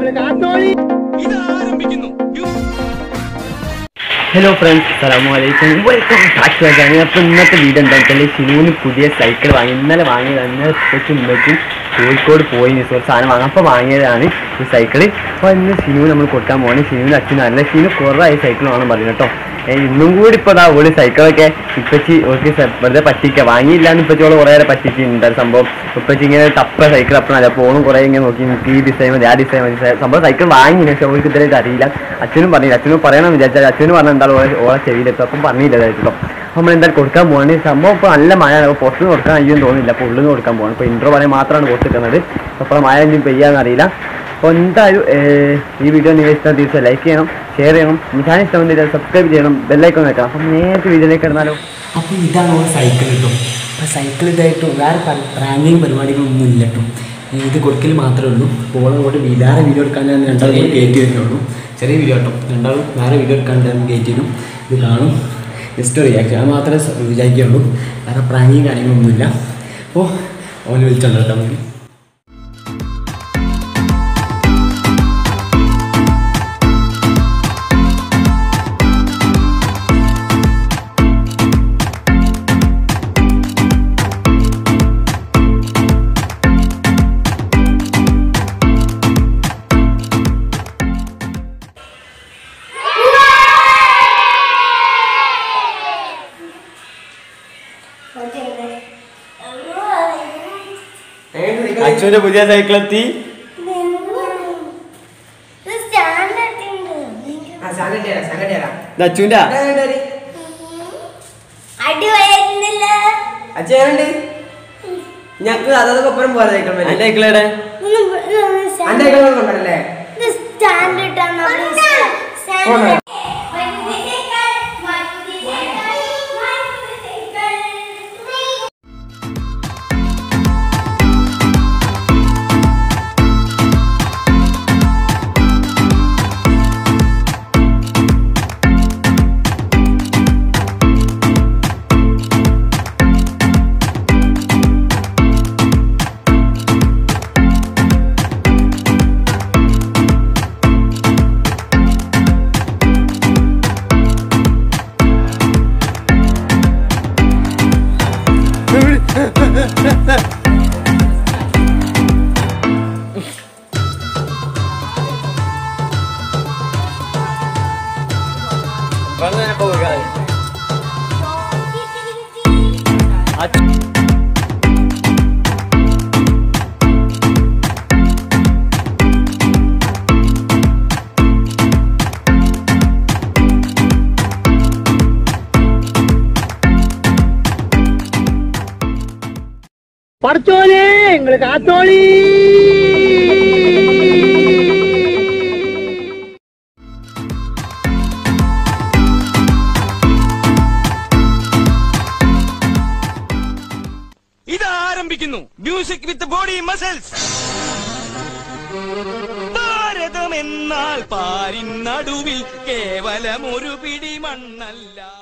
ഇത് ആരംഭിക്കുന്നു hello friends അസ്സലാമു അലൈക്കും വെൽക്കം ബാക്ക് അപ്പോൾ ഇന്നത്തെ വീഡിയോ എന്താ വെച്ചാൽ ഷിനുവിന് പുതിയ സൈക്കിൾ വാങ്ങി ഇന്നലെ വാങ്ങിയതാണ് ഇന്നലെ ഉപ്പച്ചും ഉമ്മച്ചും കോഴിക്കോട് പോയി ഒരു സാധനം വാങ്ങാം അപ്പോൾ വാങ്ങിയതാണ് ഈ സൈക്കിൾ അപ്പോൾ ഇന്ന് ഷിനു നമ്മൾ കൊടുക്കാൻ പോകണം ഷിനുവിന് അച്ഛനും നല്ല ഷിനു കുറേ സൈക്കിൾ വേണം പറഞ്ഞു കേട്ടോ ഏ, ഇന്നും കൂടി ഇപ്പോൾ ഇതാ ഒരു സൈക്കിളൊക്കെ ഇപ്പച്ചി ഓർക്ക് വെറുതെ പറ്റിക്കുക വാങ്ങിയില്ല എന്ന് ഇപ്പച്ചോള് കുറേ നേരം പറ്റിച്ചിട്ടുണ്ട് അത് സംഭവം ഇപ്പച്ചി ഇങ്ങനെ തപ്പ സൈക്കിൾ അപ്പണല്ല ഫോണും കുറേ ഇങ്ങനെ നോക്കി എനിക്ക് ഈ ഡിസൈൻ മതി ആ ഡിസൈൻ മതി സംഭവം സൈക്കിൾ വാങ്ങി പക്ഷെ അവർക്ക് ഇതുവരെ അറിയില്ല അച്ഛനും പറഞ്ഞില്ല അച്ഛനും പറയണം വിചാരിച്ചാൽ അച്ഛനും പറഞ്ഞ എന്തായാലും ഓളെ ഓളെ ചെവിയിലെത്തും അപ്പം പറഞ്ഞില്ല കേട്ടോ നമ്മൾ എന്തായാലും കൊടുക്കാൻ പോവാണ് സംഭവം ഇപ്പോൾ നല്ല മഴ അപ്പോൾ പുറത്തുനിന്ന് കൊടുക്കാൻ അയ്യോ തോന്നുന്നില്ല അപ്പോൾ ഉള്ളിൽ നിന്ന് കൊടുക്കാൻ പോകണം ഇപ്പോൾ ഇൻട്രോ പറയാൻ മാത്രമാണ് കൊടുത്തിരിക്കുന്നത് അപ്പോൾ മഴ എന്തും പെയ്യാന്ന് അറിയില്ല അപ്പോൾ എന്തായാലും ഏർ, ഈ വീഡിയോ നിങ്ങൾ ഇഷ്ടം തീർച്ചയായും ലൈക്ക് ചെയ്യണം ഷെയർ ചെയ്യണം ഞാൻ ഇഷ്ടമെന്നില്ല സബ്സ്ക്രൈബ് ചെയ്യണം ബെല്ലൈക്കൺ വെക്കണം അപ്പം നേരത്തെ വീഡിയോയിലേക്ക് കിടന്നാലോ അപ്പോൾ ഇതാണ് ഒരു സൈക്കിൾ കിട്ടും അപ്പോൾ സൈക്കിൾ ഇതായിട്ട് വേറെ പ്രാങ്കിങ് പരിപാടികളൊന്നും ഇല്ല കേട്ടോ ഇത് കൊടുക്കൽ മാത്രമേ ഉള്ളൂ അപ്പോൾ ഓളെ കൂടെ വേറെ വീഡിയോ എടുക്കാൻ ഞാൻ രണ്ടാളും കൂടി കയറ്റി വരുന്നുള്ളൂ ചെറിയ വീഡിയോ കേട്ടോ രണ്ടാളും വേറെ വീഡിയോ എടുക്കാൻ ഞാൻ കയറ്റി വരും ഇത് കാണും ജസ്റ്റ് റിയാക്ഷൻ അത് മാത്രമേ സ- വിചാരിക്കുകയുള്ളൂ വേറെ പ്രാങ്കിങ് കാര്യങ്ങളൊന്നുമില്ല അപ്പോൾ ഓന് വിളിച്ചോണ്ട് കേട്ടോ നമുക്ക് അച്ഛൻ്റെ പുതിയ സൈക്കിൾ എത്തി അച്ഛൻ്റെ അടി വരുന്നില്ല അച്ഛനുണ്ട് ഞങ്ങക്ക് അതൊക്കെ ഒപ്പരം പോരാ സൈക്കിൾ മേലെ എൻ്റെ സൈക്കിളേടെ അന്റെ സൈക്കിൾ കൊണ്ടല്ലേ സ്റ്റാൻഡ് ഇട്ടാണ് പോണോ? പഠിച്ചോലേ നിങ്ങൾ കാത്തോളി ഇത് ആരംഭിക്കുന്നു music with body muscles Bharatam എന്നാൽ പാരിൻ നടുവിൽ കേവലം ഒരു പിടി മണ്ണല്ല